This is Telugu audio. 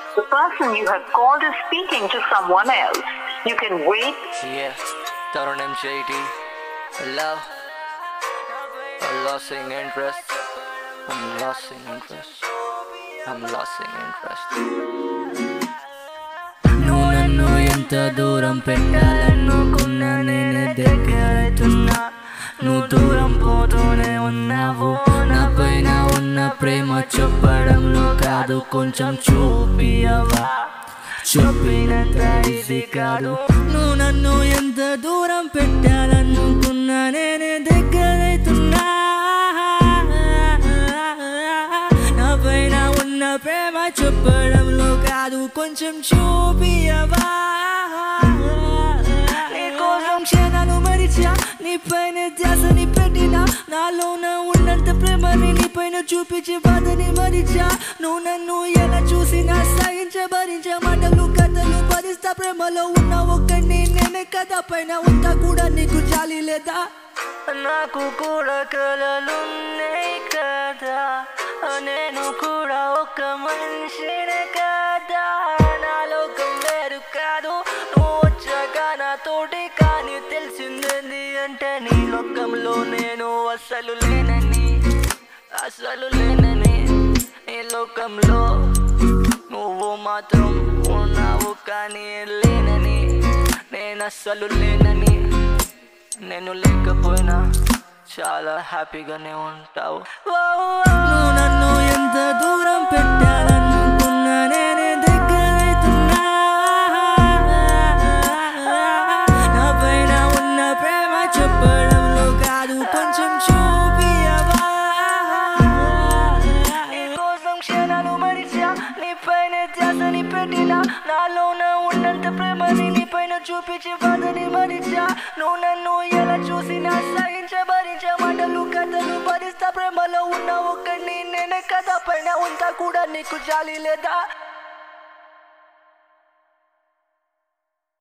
The person you have called is speaking to someone else. You can wait Yeah, Tarun MJD. Love. I'm losing interest. I'm losing interest. I'm losing interest. నువ్వు నన్ను ఎంత దూరం పెట్టాలనుకున్నా నేనే దగ్గరవుతున్నా నువ్వు దూరం పోతూనే ఉన్నావు నా పైన ఉన్న ప్రేమ చెప్పడంలో కాదు కొంచెం చూపియవా చెప్పినంత ఈజీ కాదు నువ్వు నన్ను ఎంత దూరం పెట్టాలనుకున్నా నేనే దగ్గరవుతున్నా నా పైన ఉన్న ప్రేమ చెప్పడంలో కాదు కొంచెం చూపియవా నీ కోసం క్షణాలు మరిచా నీ పైన ధ్యాసని పెట్టినా నాలోన ఉన్నంత ప్రేమని నీ పైన చూపించే బాధని మరిచా నువ్వు నన్ను ఎలా చూసినా సహించ భరించ మాటలు కథలు భరిస్తా ప్రేమలో ఉన్న ఒక్కడిని నేనే కథ పైన ఉంటా కూడా నీకు జాలి లేదా నాకు కూడా కలలున్నాయి కదా నేను కూడా ఒక మనిషినే కదా నా లోకం వేరు కాదు నువ్వు వచ్చాక నాతోటి కానీ తెలిసిందేంది అంటే నీ లోకంలో నేను అసలు లేనని అసలు లేనని నీ లోకంలో నువ్వు మాత్రం ఉన్నావు కానీ లేనని నేను అస్సలు లేనని నేను లేకపోయినా చాలా హ్యాపీగానే ఉంటావు నువ్వు నన్ను ఎంత దూరం పెట్టాలనుకున్నా నేనే దగ్గరవుతున్నా నా పైన ఉన్న ప్రేమ చెప్పడంలో కాదు కొంచెం చూపియవా నీ కోసం క్షణాలు మరిచా నీ పైన ధ్యాసని పెట్టినా నాలోన ఉన్నంత ప్రేమని నీ పైన చూపించి బాధని మరిచా నువ్వు నన్ను ఎలా చూసినా సహించ భరించ మాటలు కథలు భరిస్తా ప్రేమలో ఉన్న ఒక్కడిని నేనే కథ పైన ఉంటా కూడా నీకు జాలి లేదా